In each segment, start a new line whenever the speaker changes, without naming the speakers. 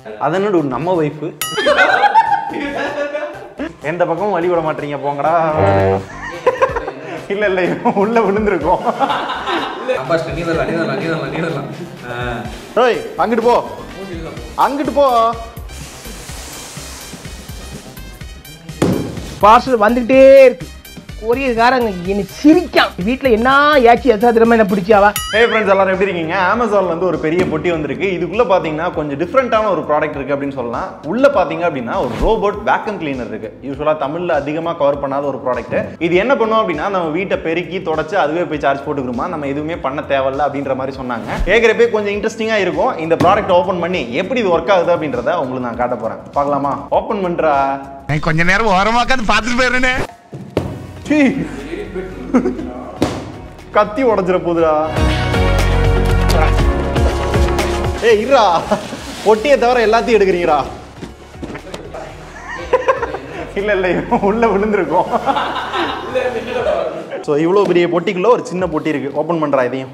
அதனோட நம்ம ஒய்ஃபு எந்த பக்கமும் வழி விட மாட்டீங்க போங்கடா இல்ல இல்ல இவன் உள்ள விழுந்திருக்கோம்
அப்பாஸ் நீ வரலாம் நீ வரலாம் நீ வரலாம் நீ வரலாம்
ஏய் அங்கிட்டு போ அங்கிட்டு போ
பார்சல் வந்துகிட்டே இருக்கு கொரியர்காரங்க என்ன சிரிக்கான் வீட்டில் என்ன ஏச்சி எசாத்திரமா என்ன பிடிச்சாவா
ஹே ஃப்ரெண்ட்ஸ் எல்லாரும் எப்படி இருக்கீங்க அமேசான்ல இருந்து ஒரு பெரிய பொட்டி வந்திருக்கு இதுக்குள்ள பாத்தீங்கன்னா கொஞ்சம் டிஃப்ரெண்டான ஒரு ப்ராடக்ட் இருக்கு அப்படின்னு சொல்லலாம் உள்ள பாத்தீங்க அப்படின்னா ஒரு ரோபோட் வேக்கம் கிளீனர் இருக்கு யூஸ்வலா தமிழ்ல அதிகமா கவர் பண்ணாத ஒரு ப்ராடக்ட் இது என்ன பண்ணும் அப்படின்னா நம்ம வீட்டை பெருக்கி தொடச்சு அதுவே போய் சார்ஜ் போட்டுக்கிறோமா நம்ம எதுவுமே பண்ண தேவையில்ல அப்படின்ற மாதிரி சொன்னாங்க கேட்குறப்பே கொஞ்சம் இன்ட்ரெஸ்டிங்கா இருக்கும் இந்த ப்ராடக்ட் ஓப்பன் பண்ணி எப்படி இது ஒர்க் ஆகுது அப்படின்றத உங்களுக்கு நான் காட்ட போறேன் பார்க்கலாமா ஓப்பன் பண்றா
கொஞ்ச நேரம் ஓரமா உட்காந்து பார்த்துட்டு போயிருந்தே
சீ. கத்தி உடஞ்சிட போகுதுடா ஏய் இருடா பொட்டியை தவிர எல்லாத்தையும் எடுக்கிறீங்கடா இல்ல இல்ல இவன் உள்ள விழுந்திருக்கோம் ஸோ இவ்வளோ பெரிய பொட்டிக்குள்ள ஒரு சின்ன பொட்டி இருக்கு ஓப்பன் பண்றா இதையும்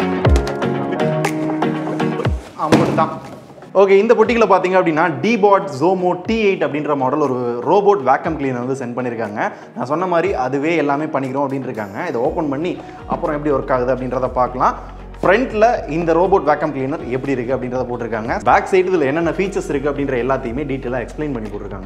அம்மட்டு தான் ஓகே இந்த பொட்டிக்கில் பார்த்தீங்க அப்படின்னா டிபாட் ஜோமோ டி எயிட் அப்படின்ற மாடல் ஒரு ரோபோட் வேக்கம் கிளீனர் வந்து சென்ட் பண்ணியிருக்காங்க நான் சொன்ன மாதிரி அதுவே எல்லாமே பண்ணிக்கிறோம் அப்படின்னு இருக்காங்க இதை ஓப்பன் பண்ணி அப்புறம் எப்படி ஒர்க் ஆகுது அப்படின்றத பார்க்கலாம் ஃப்ரண்ட்டில் இந்த ரோபோட் வேக்கம் கிளீனர் எப்படி இருக்குது அப்படின்றத போட்டிருக்காங்க பேக் சைடு இதில் என்னென்ன ஃபீச்சர்ஸ் இருக்குது அப்படின்ற எல்லாத்தையுமே டீட்டெயிலாக எக்ஸ்பிளைன் பண்ணி போட்டிருக்காங்க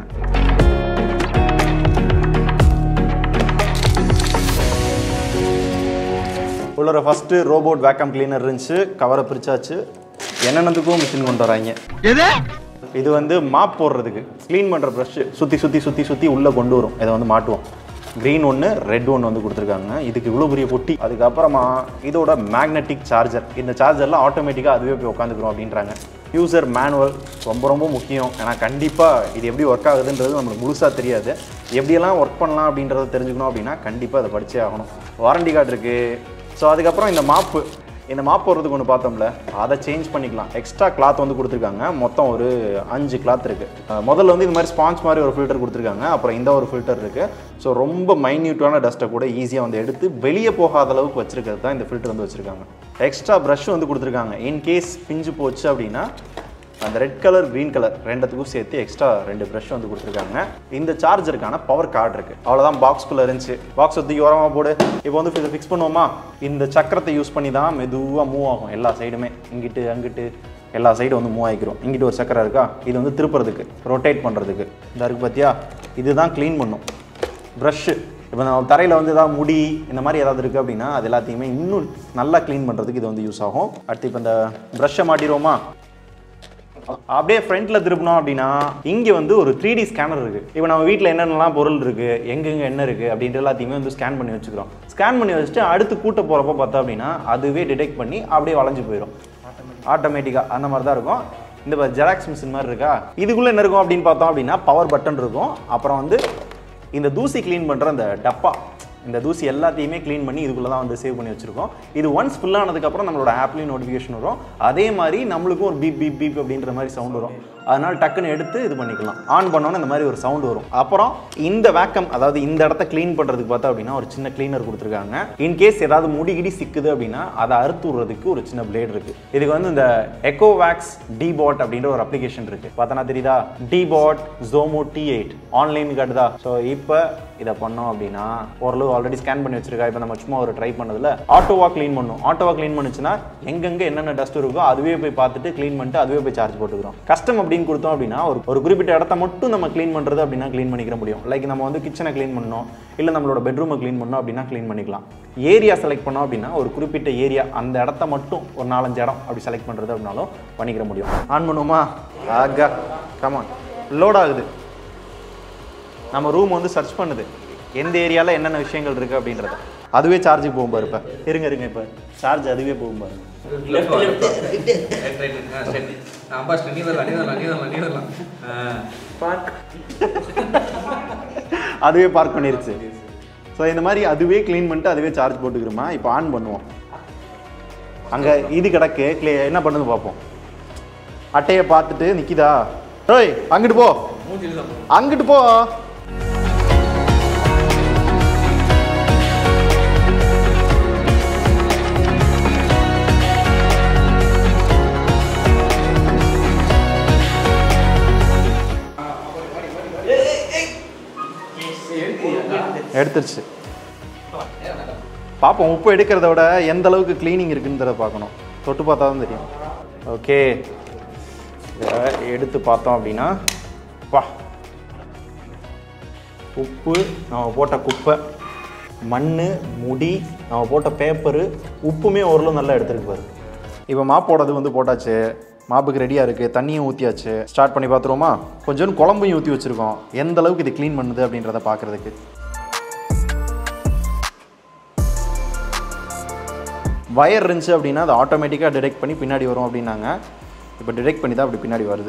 உள்ளர ஃபஸ்ட்டு ரோபோட் வேக்கம் கிளீனர் இருந்துச்சு கவரை பிரிச்சாச்சு என்னென்னத்துக்கும் மிஷின் கொண்டு வராங்க
எது
இது வந்து மாப் போடுறதுக்கு க்ளீன் பண்ணுற ப்ரஷ் சுற்றி சுற்றி சுற்றி சுற்றி உள்ளே கொண்டு வரும் இதை வந்து மாட்டுவோம் க்ரீன் ஒன்று ரெட் ஒன்று வந்து கொடுத்துருக்காங்க இதுக்கு இவ்வளோ பெரிய பொட்டி அதுக்கப்புறமா இதோட மேக்னெட்டிக் சார்ஜர் இந்த சார்ஜர்லாம் ஆட்டோமேட்டிக்காக அதுவே போய் உட்காந்துக்கிறோம் அப்படின்றாங்க யூசர் மேனுவல் ரொம்ப ரொம்ப முக்கியம் ஏன்னா கண்டிப்பாக இது எப்படி ஒர்க் ஆகுதுன்றது நம்மளுக்கு முழுசாக தெரியாது எப்படியெல்லாம் ஒர்க் பண்ணலாம் அப்படின்றத தெரிஞ்சுக்கணும் அப்படின்னா கண்டிப்பாக அதை படிச்சே ஆகணும் வாரண்டி கார்டு இருக்குது ஸோ அதுக்கப்புறம் இந்த மாப்பு இந்த மாப் போடுறதுக்கு ஒன்று பார்த்தோம்ல அதை சேஞ்ச் பண்ணிக்கலாம் எக்ஸ்ட்ரா கிளாத் வந்து கொடுத்துருக்காங்க மொத்தம் ஒரு அஞ்சு கிளாத் இருக்குது முதல்ல வந்து இந்த மாதிரி ஸ்பாஞ்ச் மாதிரி ஒரு ஃபில்டர் கொடுத்துருக்காங்க அப்புறம் இந்த ஒரு ஃபில்டர் இருக்குது ஸோ ரொம்ப மைன்யூட்டான டஸ்ட்டை கூட ஈஸியாக வந்து எடுத்து வெளியே போகாத அளவுக்கு வச்சிருக்கிறது தான் இந்த ஃபில்டர் வந்து வச்சுருக்காங்க எக்ஸ்ட்ரா ப்ரஷ் வந்து கொடுத்துருக்காங்க இன்கேஸ் பிஞ்சு போச்சு அப்படின்னா அந்த ரெட் கலர் க்ரீன் கலர் ரெண்டுத்துக்கும் சேர்த்து எக்ஸ்ட்ரா ரெண்டு ப்ரஷ் வந்து கொடுத்துருக்காங்க இந்த சார்ஜருக்கான பவர் கார்டு இருக்கு அவ்வளோதான் பாக்ஸ்குள்ளே இருந்துச்சு பாக்ஸ் தூக்கி ஓரமாக போடு இப்போ வந்து இதை ஃபிக்ஸ் பண்ணுவோமா இந்த சக்கரத்தை யூஸ் பண்ணி தான் மெதுவாக மூவ் ஆகும் எல்லா சைடுமே இங்கிட்டு அங்கிட்டு எல்லா சைடும் வந்து மூவ் ஆகிக்கிறோம் இங்கிட்டு ஒரு சக்கரம் இருக்கா இது வந்து திருப்புறதுக்கு ரொட்டேட் பண்ணுறதுக்கு இந்த இருக்கு பார்த்தியா இதுதான் க்ளீன் பண்ணும் ப்ரஷ்ஷு இப்போ நம்ம தரையில் வந்து ஏதாவது முடி இந்த மாதிரி ஏதாவது இருக்குது அப்படின்னா அது எல்லாத்தையுமே இன்னும் நல்லா க்ளீன் பண்ணுறதுக்கு இது வந்து யூஸ் ஆகும் அடுத்து இப்போ இந்த ப்ரஷ்ஷை மாட்டிடுவோமா அப்படியே ஃப்ரண்ட்ல திருப்பினோம் அப்படின்னா இங்க வந்து ஒரு த்ரீ டி ஸ்கேனர் இருக்கு இப்போ நம்ம வீட்டில் என்னென்னலாம் பொருள் இருக்கு எங்கெங்க என்ன இருக்கு அப்படின்ற எல்லாத்தையுமே வந்து ஸ்கேன் பண்ணி வச்சுக்கிறோம் ஸ்கேன் பண்ணி வச்சுட்டு அடுத்து கூட்ட போறப்ப பார்த்தோம் அப்படின்னா அதுவே டிடெக்ட் பண்ணி அப்படியே வளைஞ்சு போயிடும் ஆட்டோமேட்டிக்காக அந்த மாதிரி தான் இருக்கும் இந்த ஜெராக்ஸ் மிஷின் மாதிரி இருக்கா இதுக்குள்ள என்ன இருக்கும் அப்படின்னு பார்த்தோம் அப்படின்னா பவர் பட்டன் இருக்கும் அப்புறம் வந்து இந்த தூசி க்ளீன் பண்ற அந்த டப்பா இந்த தூசி எல்லாத்தையுமே க்ளீன் பண்ணி இதுக்குள்ள தான் வந்து சேவ் பண்ணி வச்சிருக்கோம் இது ஒன்ஸ் ஃபில் ஆனதுக்கப்புறம் நம்மளோட ஆப்லேயும் நோட்டிஃபிகேஷன் வரும் அதே மாதிரி நம்மளுக்கும் ஒரு பீப் பீப் பீப் அப்படின்ற மாதிரி சவுண்ட் வரும் அதனால டக்குன்னு எடுத்து இது பண்ணிக்கலாம் ஆன் பண்ணோன்னே இந்த மாதிரி ஒரு சவுண்ட் வரும் அப்புறம் இந்த வேக்கம் அதாவது இந்த இடத்த க்ளீன் பண்ணுறதுக்கு பார்த்தா அப்படின்னா ஒரு சின்ன க்ளீனர் கொடுத்துருக்காங்க இன்கேஸ் ஏதாவது முடிகிடி சிக்குது அப்படின்னா அதை அறுத்து விடுறதுக்கு ஒரு சின்ன பிளேட் இருக்கு இதுக்கு வந்து இந்த எக்கோ வேக்ஸ் டிபாட் அப்படின்ற ஒரு அப்ளிகேஷன் இருக்கு பார்த்தனா தெரியுதா Deebot Ozmo T eight online காட்டுதா ஸோ இப்போ இதை பண்ணோம் அப்படின்னா ஓரளவு ஆல்ரெடி ஸ்கேன் பண்ணி வச்சிருக்கா இப்போ நம்ம சும்மா ஒரு ட்ரை பண்ணதுல ஆட்டோவா க்ளீன் பண்ணும் ஆட்டோவா க்ளீன் பண்ணுச்சுன்னா எங்கெங்க என்னென்ன டஸ்ட் இருக்கோ அதுவே போய் பார்த்துட்டு க்ளீன் பண்ணிட்டு அதுவே போய் சார்ஜ் போட்டுக்கிறோம் கஸ்டம் அப்படின்னு கொடுத்தோம் அப்படின்னா ஒரு ஒரு குறிப்பிட்ட இடத்த மட்டும் நம்ம க்ளீன் பண்ணுறது அப்படின்னா க்ளீன் பண்ணிக்கிற முடியும் லைக் நம்ம வந்து கிச்சனை க்ளீன் பண்ணோம் இல்லை நம்மளோட பெட்ரூமை க்ளீன் பண்ணோம் அப்படின்னா க்ளீன் பண்ணிக்கலாம் ஏரியா செலக்ட் பண்ணோம் அப்படின்னா ஒரு குறிப்பிட்ட ஏரியா அந்த இடத்த மட்டும் ஒரு நாலஞ்சு இடம் அப்படி செலக்ட் பண்ணுறது அப்படின்னாலும் பண்ணிக்கிற முடியும் ஆன் பண்ணுவோமா ஆகா கமான் லோட் ஆகுது நம்ம ரூம் வந்து சர்ச் பண்ணுது எந்த ஏரியாவில் என்னென்ன விஷயங்கள் இருக்குது அப்படின்றத அதுவே சார்ஜுக்கு போகும் பாரு இப்போ இருங்க இருங்க இப்போ சார்ஜ் அதுவே போகும் பாரு
அப்பாஸ் நீ வரலாம் நீ வரலாம் நீ வரலாம் நீ வரலாம்
அதுவே பார்க் பண்ணிருச்சு ஸோ இந்த மாதிரி அதுவே க்ளீன் பண்ணிட்டு அதுவே சார்ஜ் போட்டுக்கிறோமா இப்போ ஆன் பண்ணுவோம் அங்கே இது கிடக்கு க்ளே என்ன பண்ணுது பார்ப்போம் அட்டையை பார்த்துட்டு நிற்கிதா ஓய் அங்கிட்டு போ அங்கிட்டு போ எடுத்துருச்சு பார்ப்போம் உப்பு எடுக்கிறத விட எந்த அளவுக்கு க்ளீனிங் இருக்குன்றத பார்க்கணும் தொட்டு பார்த்தா தான் தெரியும் ஓகே இதை எடுத்து பார்த்தோம் அப்படின்னா வா உப்பு நம்ம போட்ட குப்பை மண் முடி நம்ம போட்ட பேப்பரு உப்புமே ஓரளவு நல்லா எடுத்துருக்கு பாரு இப்போ மாப்போடது வந்து போட்டாச்சு மாப்புக்கு ரெடியாக இருக்குது தண்ணியும் ஊற்றியாச்சு ஸ்டார்ட் பண்ணி பார்த்துருவோமா கொஞ்சம் குழம்பையும் ஊற்றி வச்சுருக்கோம் எந்த அளவுக்கு இது க்ளீன் பண்ணுது அப்படின்றத பார்க்குறதுக்கு வயர் இருந்துச்சு அப்படின்னா அது ஆட்டோமேட்டிக்காக டிடெக்ட் பண்ணி பின்னாடி வரும் அப்படின்னாங்க இப்போ டிடெக்ட் பண்ணி தான் அப்படி பின்னாடி வருது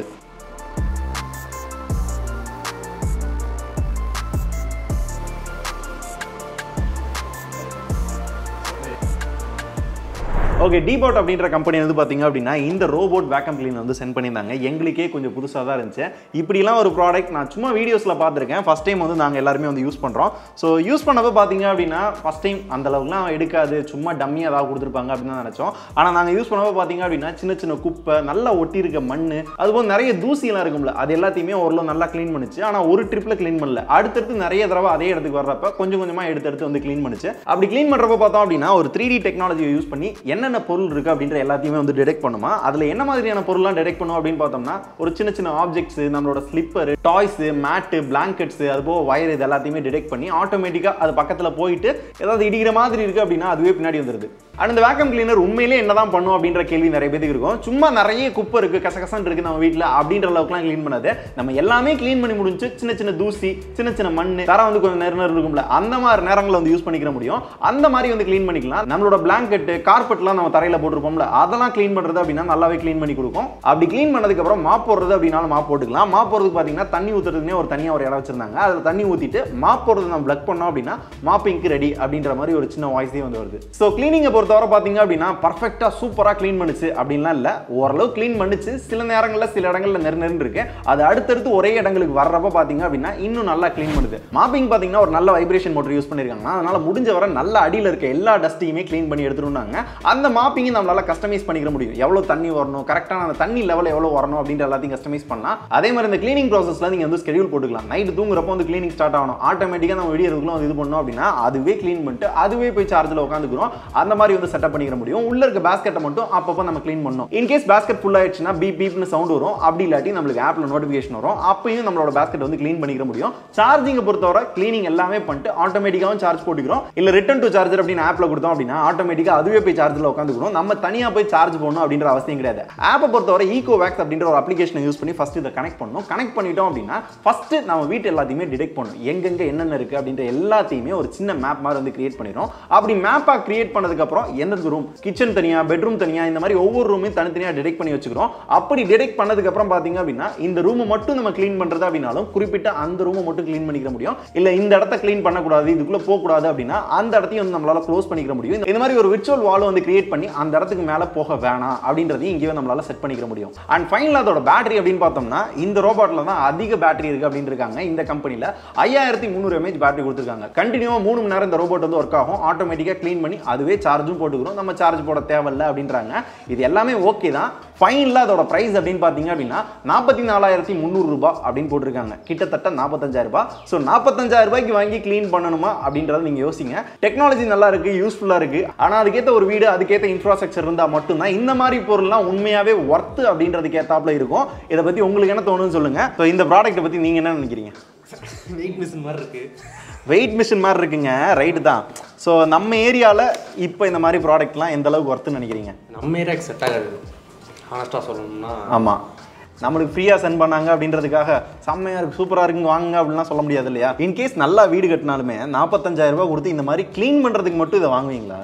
ஓகே டிபாட் அப்படின்ற கம்பெனி வந்து பார்த்தீங்க அப்படின்னா இந்த ரோபோட் வேக்கம் கிளீன் வந்து சென்ட் பண்ணியிருந்தாங்க எங்களுக்கே கொஞ்சம் புதுசாக தான் இருந்துச்சு இப்படிலாம் ஒரு ப்ராடக்ட் நான் சும்மா வீடியோஸில் பார்த்துருக்கேன் ஃபஸ்ட் டைம் வந்து நாங்கள் எல்லாருமே வந்து யூஸ் பண்ணுறோம் ஸோ யூஸ் பண்ணப்போ பார்த்தீங்க அப்படின்னா ஃபஸ்ட் டைம் அந்த அளவுக்குலாம் எடுக்காது சும்மா டம்மியாக ஏதாவது கொடுத்துருப்பாங்க அப்படின்னு தான் நினச்சோம் ஆனால் நாங்கள் யூஸ் பண்ணப்போ பார்த்தீங்க அப்படின்னா சின்ன சின்ன குப்பை நல்லா ஒட்டி இருக்க மண் அதுபோல் நிறைய தூசியெல்லாம் இருக்கும்ல அது எல்லாத்தையுமே ஓரளவு நல்லா க்ளீன் பண்ணுச்சு ஆனால் ஒரு ட்ரிப்பில் க்ளீன் பண்ணல அடுத்தடுத்து நிறைய தடவை அதே இடத்துக்கு வர்றப்ப கொஞ்சம் கொஞ்சமாக எடுத்து எடுத்து வந்து க்ளீன் பண்ணுச்சு அப்படி க்ளீன் பண்ணுறப்ப பார்த்தோம் அப்படின்னா ஒரு த்ரீ டி டெக்னாலஜியை யூஸ் பண்ணி என்னென்ன பொருள் இருக்குது அப்படின்ற எல்லாத்தையுமே வந்து டிடெக்ட் பண்ணுமா அதில் என்ன மாதிரியான பொருள்லாம் டிடெக்ட் பண்ணும் அப்படின்னு பார்த்தோம்னா ஒரு சின்ன சின்ன ஆப்ஜெக்ட்ஸ் நம்மளோட ஸ்லிப்பர் டாய்ஸ் மேட்டு பிளாங்கெட்ஸ் அது போக வயர் இது எல்லாத்தையுமே டிடெக்ட் பண்ணி ஆட்டோமேட்டிக்காக அது பக்கத்தில் போயிட்டு ஏதாவது இடிக்கிற மாதிரி இருக்குது அப்படின்னா அதுவே பின்னாடி வந்துருது அண்ட் இந்த வேக்கம் கிளீனர் உண்மையிலே என்னதான் பண்ணும் அப்படின்ற கேள்வி நிறைய பேருக்கு இருக்கும் சும்மா நிறைய குப்பை இருக்குது கசகசன் இருக்குது நம்ம வீட்டில் அப்படின்ற அளவுக்குலாம் க்ளீன் பண்ணாது நம்ம எல்லாமே க்ளீன் பண்ணி முடிஞ்சு சின்ன சின்ன தூசி சின்ன சின்ன மண் தர வந்து கொஞ்சம் நேரம் நேரம் இருக்கும்ல அந்த மாதிரி நேரங்களில் வந்து யூஸ் பண்ணிக்கிற முடியும் அந்த மாதிரி வந்து க்ளீன் பண்ணிக்கலாம் நம்மளோட பிளாங்கெட் கார்பெட்லாம் நம்ம தரையில் போட்டிருப்போம்ல அதெல்லாம் க்ளீன் பண்ணுறது அப்படின்னா நல்லாவே க்ளீன் பண்ணி கொடுக்கும் அப்படி க்ளீன் பண்ணதுக்கு அப்புறம் மாப் போடுறது அப்படின்னாலும் மாப் போட்டுக்கலாம் மாப் போடுறதுக்கு பார்த்தீங்கன்னா தண்ணி ஊற்றுறதுக்குனே ஒரு தனியாக ஒரு இடம் வச்சிருந்தாங்க அதில் தண்ணி ஊற்றிட்டு மாப் போடுறது நம்ம பிளக் பண்ணோம் அப்படின்னா மாப்பிங்க்கு ரெடி அப்படின்ற மாதிரி ஒரு சின்ன வாய்ஸே வந்து வருது ஸோ க்ளீனிங்கை பொறுத்தவரை பார்த்தீங்க அப்படின்னா பர்ஃபெக்டாக சூப்பராக க்ளீன் பண்ணுச்சு அப்படின்லாம் இல்லை ஓரளவு க்ளீன் பண்ணுச்சு சில நேரங்களில் சில இடங்களில் நெரு நெருன்னு இருக்கு அது அடுத்தடுத்து ஒரே இடங்களுக்கு வர்றப்ப பார்த்தீங்க அப்படின்னா இன்னும் நல்லா க்ளீன் பண்ணுது மாப்பிங் பார்த்தீங்கன்னா ஒரு நல்ல வைப்ரேஷன் மோட்டர் யூஸ் பண்ணியிருக்காங்க அதனால முடிஞ்ச வரை நல்ல அடியில் இருக்க எல்லா டஸ்ட்டையுமே க்ளீன் பண்ணி எடுத்துருந்தாங்க அந்த மாப்பிங்கை நம்மளால கஸ்டமைஸ் பண்ணிக்கிற முடியும் எவ்வளோ தண்ணி வரணும் கரெக்டான அந்த தண்ணி லெவல் எவ்வளோ வரணும் அப்படின்ற எல்லாத்தையும் கஸ்டமைஸ் பண்ணலாம் அதே மாதிரி இந்த க்ளீனிங் ப்ராசஸ்ல நீங்கள் வந்து ஸ்கெடியூல் போட்டுக்கலாம் நைட்டு தூங்குறப்போ வந்து க்ளீனிங் ஸ்டார்ட் ஆகணும் ஆட்டோமேட்டிக்காக நம்ம விடியறதுக்குள்ள வந்து இது பண்ணோம் அப்படின்னா அதுவே க்ளீன் பண்ணிட்டு அதுவே போய் சார்ஜில் உட்காந்துக்கிறோம் அந்த மாதிரி வந்து செட்டப் பண்ணிக்கிற முடியும் உள்ள இருக்க பேஸ்கெட்டை மட்டும் அப்பப்போ நம்ம க்ளீன் பண்ணணும் இன்கேஸ் பேஸ்கெட் ஃபுல் ஆயிடுச்சுன்னா பீப் பீப்னு சவுண்ட் வரும் அப்படி இல்லாட்டி நம்மளுக்கு ஆப்ல நோட்டிஃபிகேஷன் வரும் அப்பயும் நம்மளோட பேஸ்கெட் வந்து க்ளீன் பண்ணிக்கிற முடியும் சார்ஜிங்கை பொறுத்தவரை க்ளீனிங் எல்லாமே பண்ணிட்டு ஆட்டோமேட்டிக்காகவும் சார்ஜ் போட்டுக்கிறோம் இல்லை ரிட்டன் டு சார்ஜர் அப்படின்னு ஆப்ல கொடுத்தோம் அப்படின்னா ஆட்டோமேட்டிக்காக அதுவே போய் சார்ஜில் உட்காந்துக்கிறோம் நம்ம தனியாக போய் சார்ஜ் பண்ணணும் அப்படின்ற அவசியம் கிடையாது ஆப்பை பொறுத்தவரை ஈகோ வேக்ஸ் அப்படின்ற ஒரு அப்ளிகேஷனை யூஸ் பண்ணி ஃபர்ஸ்ட் இதை கனெக்ட் பண்ணணும் கனெக்ட் பண்ணிட்டோம் அப்படின்னா ஃபர்ஸ்ட் நம்ம வீட்டு எல்லாத்தையுமே டிடெக்ட் பண்ணணும் எங்கெங்க என்னென்ன இருக்கு அப்படின்ற எல்லாத்தையுமே ஒரு சின்ன மேப் மாதிரி வந்து கிரியேட் பண்ணிடும் அப்படி மேப்பாக கிரியேட் பண்ணதுக்கு அப்புறம் எந்தெந்த ரூம் கிச்சன் தனியா பெட்ரூம் தனியா இந்த மாதிரி ஒவ்வொரு ரூமையும் தனித்தனியாக டிடெக்ட் பண்ணி வச்சுக்கிறோம் அப்படி டிடெக்ட் பண்ணதுக்கு அப்புறம் பாத்தீங்க அப்படின்னா இந்த ரூமை மட்டும் நம்ம க்ளீன் பண்றது அப்படின்னாலும் குறிப்பிட்ட அந்த ரூமை மட்டும் க்ளீன் பண்ணிக்கிற முடியும் இல்ல இந்த இடத்த க்ளீன் பண்ணக்கூடாது இதுக்குள்ள போக கூடாது அப்படின்னா அந்த இடத்தையும் வந்து நம்மளால க்ளோஸ் பண்ணிக்கிற முடியும் இந்த மாதிரி ஒரு விர்ச்சுவல் வால் வந்து கிரியேட் பண்ணி அந்த இடத்துக்கு மேல போக வேணாம் அப்படின்றதையும் இங்கேயே நம்மளால செட் பண்ணிக்கிற முடியும் அண்ட் ஃபைனல் அதோட பேட்டரி அப்படின்னு பார்த்தோம்னா இந்த ரோபோட்ல தான் அதிக பேட்டரி இருக்கு அப்படின்னு இருக்காங்க இந்த கம்பெனில ஐயாயிரத்தி முந்நூறு எம்ஏஹெச் பேட்டரி கொடுத்துருக்காங்க கண்டினியூவா மூணு மணி நேரம் இந்த ரோபோட் வந்து ஒர்க் ஆகும் ஆட்டோமேட்டிக்கா க்ளீன் பண்ணி அதுவே சார்ஜும் போட்டுக்கிறோம் நம்ம சார்ஜ் போட தேவையில்ல அப்படின்றாங்க இது எல்லாமே ஓகே தான் ஃபைனலில் அதோட ப்ரைஸ் அப்படின்னு பார்த்தீங்க அப்படின்னா நாற்பத்தி நாலாயிரத்தி முந்நூறு ரூபாய் அப்படின்னு போட்டிருக்காங்க கிட்டத்தட்ட நாற்பத்தஞ்சாயிரம் ரூபாய் ஸோ நாற்பத்தஞ்சாயிரம் ரூபாய்க்கு வாங்கி க்ளீன் பண்ணணுமா அப்படின்றத நீங்கள் யோசிங்க டெக்னாலஜி நல்லா இருக்கு யூஸ்ஃபுல்லாக இருக்கு ஆனால் அதுக்கேற்ற ஒரு வீடு அதுக்கேற்ற இன்ஃப்ராஸ்ட்ரக்சர் இருந்தால் மட்டும்தான் இந்த மாதிரி பொருள்லாம் உண்மையாகவே ஒர்த்து அப்படின்றதுக்கு ஏத்தாப்புல இருக்கும் இதை பற்றி உங்களுக்கு என்ன தோணுன்னு சொல்லுங்க ஸோ இந்த ப்ராடக்ட்டை பற்றி நீங்கள் என்ன நினைக்கிறீங்க
வெயிட் மிஷின் மாதிரி இருக்கு
வெயிட் மிஷின் மாதிரி இருக்குங்க ரைட்டு தான் ஸோ நம்ம ஏரியாவில் இப்போ இந்த மாதிரி ப்ராடக்ட்லாம் எந்த அளவுக்கு ஒர்த்துன்னு நினைக்கிறீங்க
நம்ம ஏரியாவுக்கு செட் ஆகாது ஹானஸ்டாக சொல்லணும்னா
ஆமாம் நம்மளுக்கு ஃப்ரீயாக சென்ட் பண்ணாங்க அப்படின்றதுக்காக செம்மையாக இருக்கு சூப்பராக இருக்குங்க வாங்குங்க அப்படின்லாம் சொல்ல முடியாது இல்லையா இன்கேஸ் நல்லா வீடு கட்டினாலுமே நாற்பத்தஞ்சாயிரம் ரூபாய் கொடுத்து இந்த மாதிரி க்ளீன் பண்ணுறதுக்கு மட்டும் இதை வாங்குவீங்களா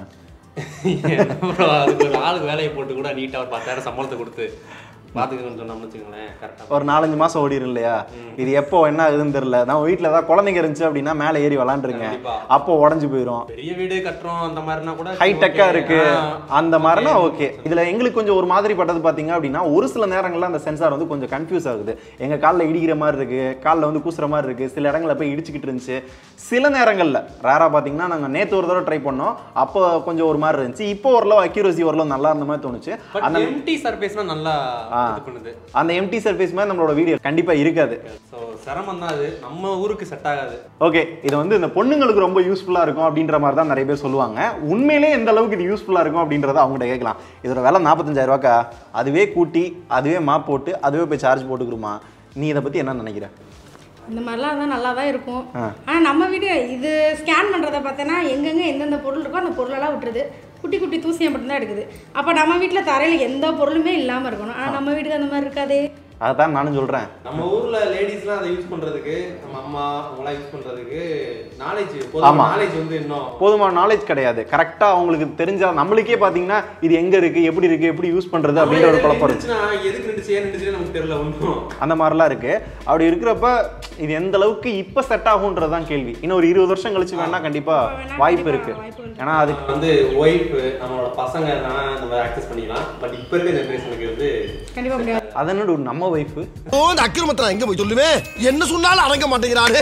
அப்புறம் அதுக்கு ஒரு ஆளுக்கு வேலையை போட்டு கூட நீட்டாக ஒரு பத்தாயிரம் சம்பளத்தை கொடுத்து பார்த்துக்கணும்னு சொன்னோம்னு வச்சுக்கோங்களேன் கரெக்டாக
ஒரு நாலஞ்சு மாதம் ஓடிடும் இல்லையா இது எப்போ என்ன ஆகுதுன்னு தெரியல நம்ம வீட்டில் ஏதாவது குழந்தைங்க இருந்துச்சு அப்படின்னா மேலே ஏறி விளாண்டுருங்க
கண்டிப்பா.
அப்போ உடஞ்சி போயிடும்
பெரிய வீடு கட்டுறோம் அந்த மாதிரினா கூட
ஹைடெக்கா இருக்கு
ஆ,
அந்த மாதிரினா ஓகே இதுல எங்களுக்கு கொஞ்சம் ஒரு மாதிரி பட்டது பாத்தீங்க அப்படின்னா ஒரு சில நேரங்கள்ல அந்த சென்சார் வந்து கொஞ்சம் கன்ஃபியூஸ் ஆகுது எங்க கால்ல இடிக்கிற மாதிரி இருக்கு கால்ல வந்து கூசுற மாதிரி இருக்கு சில இடங்கள்ல போய் இடிச்சுக்கிட்டு இருந்துச்சு சில நேரங்கள்ல ரேரா பாத்தீங்கன்னா நாங்க நேத்து ஒரு தடவை ட்ரை பண்ணோம் அப்போ கொஞ்சம் ஒரு மாதிரி இருந்துச்சு இப்போ ஓரளவு அக்யூரசி ஓரளவு நல்லா இருந்த மாதிரி தோணுச்சு
பட்
அந்த
எம்டி சர்ஃபேஸ்னா நல்லா
ஆ.
இது பண்ணுது
அந்த எம்டி சர்ஃபேஸ் மாதிரி நம்மளோட வீடியோ கண்டிப்பா இருக்காது
ஸோ சிரமம் தான் அது நம்ம ஊருக்கு செட் ஆகாது
ஓகே இது வந்து இந்த பொண்ணுங்களுக்கு ரொம்ப யூஸ்ஃபுல்லாக இருக்கும் அப்படின்ற மாதிரி தான் நிறைய பேர் சொல்லுவாங்க உண்மையிலே எந்த அளவுக்கு இது யூஸ்ஃபுல்லாக இருக்கும் அப்படின்றத அவங்ககிட்ட கேட்கலாம் இதோட விலை நாற்பத்தஞ்சாயிரம் ரூபாக்கா அதுவே கூட்டி அதுவே மாப் போட்டு அதுவே போய் சார்ஜ் போட்டுக்கிறோமா நீ இதை பற்றி என்ன நினைக்கிற
இந்த மாதிரிலாம் இருந்தால் நல்லா தான் இருக்கும்
ஆ.
ஆனால் நம்ம வீடியோ இது ஸ்கேன் பண்ணுறத பார்த்தோன்னா எங்கெங்கே எந்தெந்த பொருள் இருக்கோ அந்த பொருளெல்லாம் விட்டுருது குட்டி குட்டி தூசியை மட்டும்தான் எடுக்குது அப்போ நம்ம வீட்டில் தரையில் எந்த பொருளுமே இல்லாமல் இருக்கணும் ஆனால் நம்ம வீட்டுக்கு அந்த மாதிரி இருக்காதே
அதான் நானும் சொல்கிறேன்
நம்ம ஊர்ல லேடிஸ்லாம் அதை யூஸ் பண்றதுக்கு நம்ம அம்மா அவங்களாம் யூஸ் பண்றதுக்கு நாலேஜ்
ஆமா.
பொதுவாக நாலேஜ் வந்து இன்னும்
போதுமான நாலேஜ் கிடையாது கரெக்டாக அவங்களுக்கு தெரிஞ்சா நம்மளுக்கே பார்த்தீங்கன்னா இது எங்கே இருக்குது எப்படி இருக்குது எப்படி யூஸ் பண்ணுறது அப்படின்ற ஒரு குழப்பம் இருக்கு
இருந்துச்சுன்னா எதுக்கு நின்றுச்சு ஏன் நின்றுச்சு நமக்கு தெரியல ஒன்றும்
அந்த மாதிரிலாம் இருக்குது அப்படி இருக்கிறப்ப இது எந்த அளவுக்கு இப்போ செட் ஆகுன்றது தான் கேள்வி இன்னும் ஒரு இருபது வருஷம் கழிச்சு வேணா கண்டிப்பாக
வேணா
வாய்ப்பு
கண்டிப்பா
இருக்குது
வாய்ப்பு இருக்கு.
ஏன்னா அதுக்கு
வந்து ஒய்ஃப் நம்மளோட பசங்க வேணா நம்ம ஆக்சஸ் பண்ணிக்கலாம் பட் இப்போ இருக்க ஜென்ரேஷனுக்கு வந்து
கண்டிப்பாக முடியாது
அதனோட நம்ம ஒய்ஃபு
ஓ இந்த அக்கிரமத்தை நான் எங்க போய் சொல்லுவேன் என்ன சொன்னாலும் அடங்க மாட்டேங்கிறாரு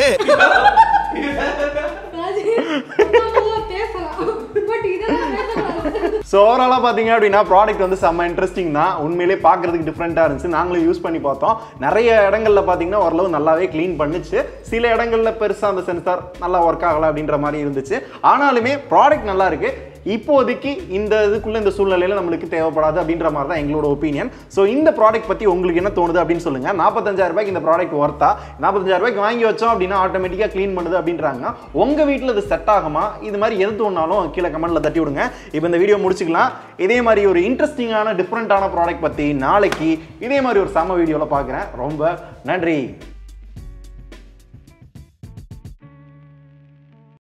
பேசலாம் பட் இதெல்லாம் பேசக்கூடாது
ஸோ ஓவராலாக பார்த்தீங்க அப்படின்னா ப்ராடக்ட் வந்து செம்ம இன்ட்ரெஸ்டிங் தான் உண்மையிலே பார்க்கறதுக்கு டிஃப்ரெண்ட்டாக இருந்துச்சு நாங்களும் யூஸ் பண்ணி பார்த்தோம் நிறைய இடங்கள்ல பார்த்தீங்கன்னா ஓரளவு நல்லாவே க்ளீன் பண்ணுச்சு சில இடங்கள்ல பெருசாக அந்த சென்சார் நல்லா ஒர்க் ஆகலை அப்படின்ற மாதிரி இருந்துச்சு ஆனாலுமே ப்ராடக்ட் நல்லா இருக்கு இப்போதைக்கு இந்த இதுக்குள்ள இந்த சூழ்நிலையில நம்மளுக்கு தேவைப்படாது அப்படின்ற மாதிரி தான் எங்களோட ஒப்பீனியன் ஸோ இந்த ப்ராடக்ட் பத்தி உங்களுக்கு என்ன தோணுது அப்படின்னு சொல்லுங்க நாற்பத்தஞ்சாயிரம் ரூபாய்க்கு இந்த ப்ராடக்ட் ஒர்த்தா நாற்பத்தஞ்சாயிரம் ரூபாய்க்கு வாங்கி வச்சோம் அப்படின்னா ஆட்டோமேட்டிக்காக க்ளீன் பண்ணுது அப்படின்றாங்க உங்க வீட்டில் இது செட் ஆகுமா இது மாதிரி எது தோணாலும் கீழே கமெண்ட்ல தட்டி விடுங்க இப்போ இந்த வீடியோ முடிச்சுக்கலாம் இதே மாதிரி ஒரு இன்ட்ரெஸ்டிங்கான டிஃப்ரெண்ட்டான ப்ராடக்ட் பத்தி நாளைக்கு இதே மாதிரி ஒரு செம வீடியோவில் பார்க்குறேன் ரொம்ப நன்றி